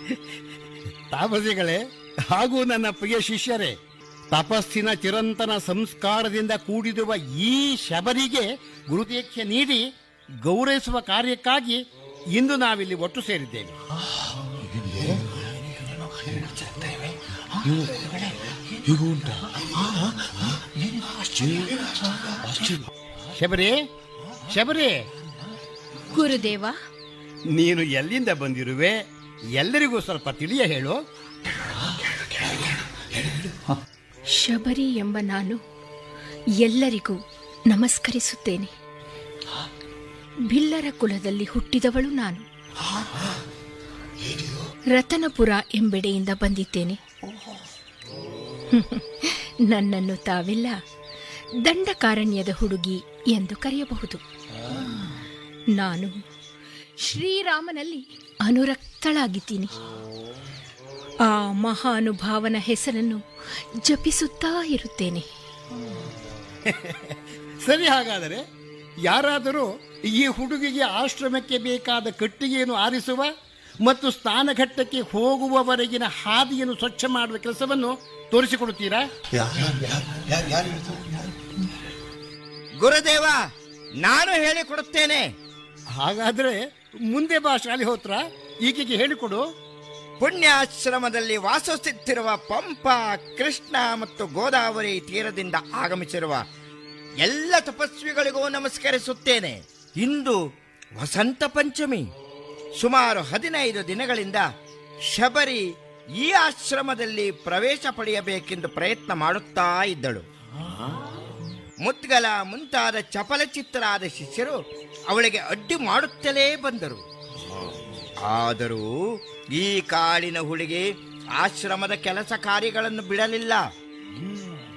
ತಾಪಸಿಗಳೇ ಹಾಗೂ ನನ್ನ ಪ್ರಿಯ ಶಿಷ್ಯರೇ ತಪಸ್ಸಿನ ಚಿರಂತನ ಸಂಸ್ಕಾರದಿಂದ ಕೂಡಿರುವ ಈ ಶಬರಿಗೆ ಗುರುದೀಕ್ಷೆ ನೀಡಿ ಗೌರವಿಸುವ ಕಾರ್ಯಕ್ಕಾಗಿ ಇಂದು ನಾವಿಲ್ಲಿ ಒಟ್ಟು ಸೇರಿದ್ದೇವೆ ಶಬರಿ ಶಬರಿ ಗುರುದೇವ ನೀನು ಎಲ್ಲಿಂದ ಬಂದಿರುವೆ ಎಲ್ಲರಿಗೂ ಸ್ವಲ್ಪ ತಿಳಿಯ ಹೇಳು ಶಬರಿ ಎಂಬ ನಾನು ಎಲ್ಲರಿಗೂ ನಮಸ್ಕರಿಸುತ್ತೇನೆ ಬಿಲ್ಲರ ಕುಲದಲ್ಲಿ ಹುಟ್ಟಿದವಳು ನಾನು ರತನಪುರ ಎಂಬೆಡೆಯಿಂದ ಬಂದಿದ್ದೇನೆ ನನ್ನನ್ನು ತಾವೆಲ್ಲ ದಂಡಕಾರಣ್ಯದ ಹುಡುಗಿ ಎಂದು ಕರೆಯಬಹುದು ನಾನು ಶ್ರೀರಾಮನಲ್ಲಿ ಅನುರಕ್ತಳಾಗಿದ್ದೀನಿ ಆ ಮಹಾನುಭಾವನ ಹೆಸರನ್ನು ಜಪಿಸುತ್ತಾ ಇರುತ್ತೇನೆ ಸರಿ ಹಾಗಾದರೆ ಯಾರಾದರೂ ಈ ಹುಡುಗಿಗೆ ಆಶ್ರಮಕ್ಕೆ ಬೇಕಾದ ಕಟ್ಟಿಗೆಯನ್ನು ಆರಿಸುವ ಮತ್ತು ಸ್ನಾನಘಟ್ಟಕ್ಕೆ ಹೋಗುವವರೆಗಿನ ಹಾದಿಯನ್ನು ಸ್ವಚ್ಛ ಮಾಡುವ ಕೆಲಸವನ್ನು ತೋರಿಸಿಕೊಡುತ್ತೀರಾ ಗುರುದೇವ ನಾನು ಹೇಳಿಕೊಡುತ್ತೇನೆ ಹಾಗಾದ್ರೆ ಮುಂದೆ ಬಾ ಶಾಲಿಹೋತ್ರ ಈಕೆಗೆ ಹೇಳಿಕೊಡು ಪುಣ್ಯಾಶ್ರಮದಲ್ಲಿ ವಾಸಿಸುತ್ತಿರುವ ಪಂಪ ಕೃಷ್ಣ ಮತ್ತು ಗೋದಾವರಿ ತೀರದಿಂದ ಆಗಮಿಸಿರುವ ಎಲ್ಲ ತಪಸ್ವಿಗಳಿಗೂ ನಮಸ್ಕರಿಸುತ್ತೇನೆ ಇಂದು ವಸಂತ ಪಂಚಮಿ ಸುಮಾರು ಹದಿನೈದು ದಿನಗಳಿಂದ ಶಬರಿ ಈ ಆಶ್ರಮದಲ್ಲಿ ಪ್ರವೇಶ ಪಡೆಯಬೇಕೆಂದು ಪ್ರಯತ್ನ ಮಾಡುತ್ತಾ ಇದ್ದಳು ಮುದ್ಗಲ ಮುಂತಾದ ಚಪಲಚಿತ್ತರಾದ ಶಿಷ್ಯರು ಅವಳಿಗೆ ಅಡ್ಡಿ ಮಾಡುತ್ತಲೇ ಬಂದರು ಆದರೂ ಈ ಕಾಡಿನ ಹುಡುಗಿ ಆಶ್ರಮದ ಕೆಲಸ ಕಾರ್ಯಗಳನ್ನು ಬಿಡಲಿಲ್ಲ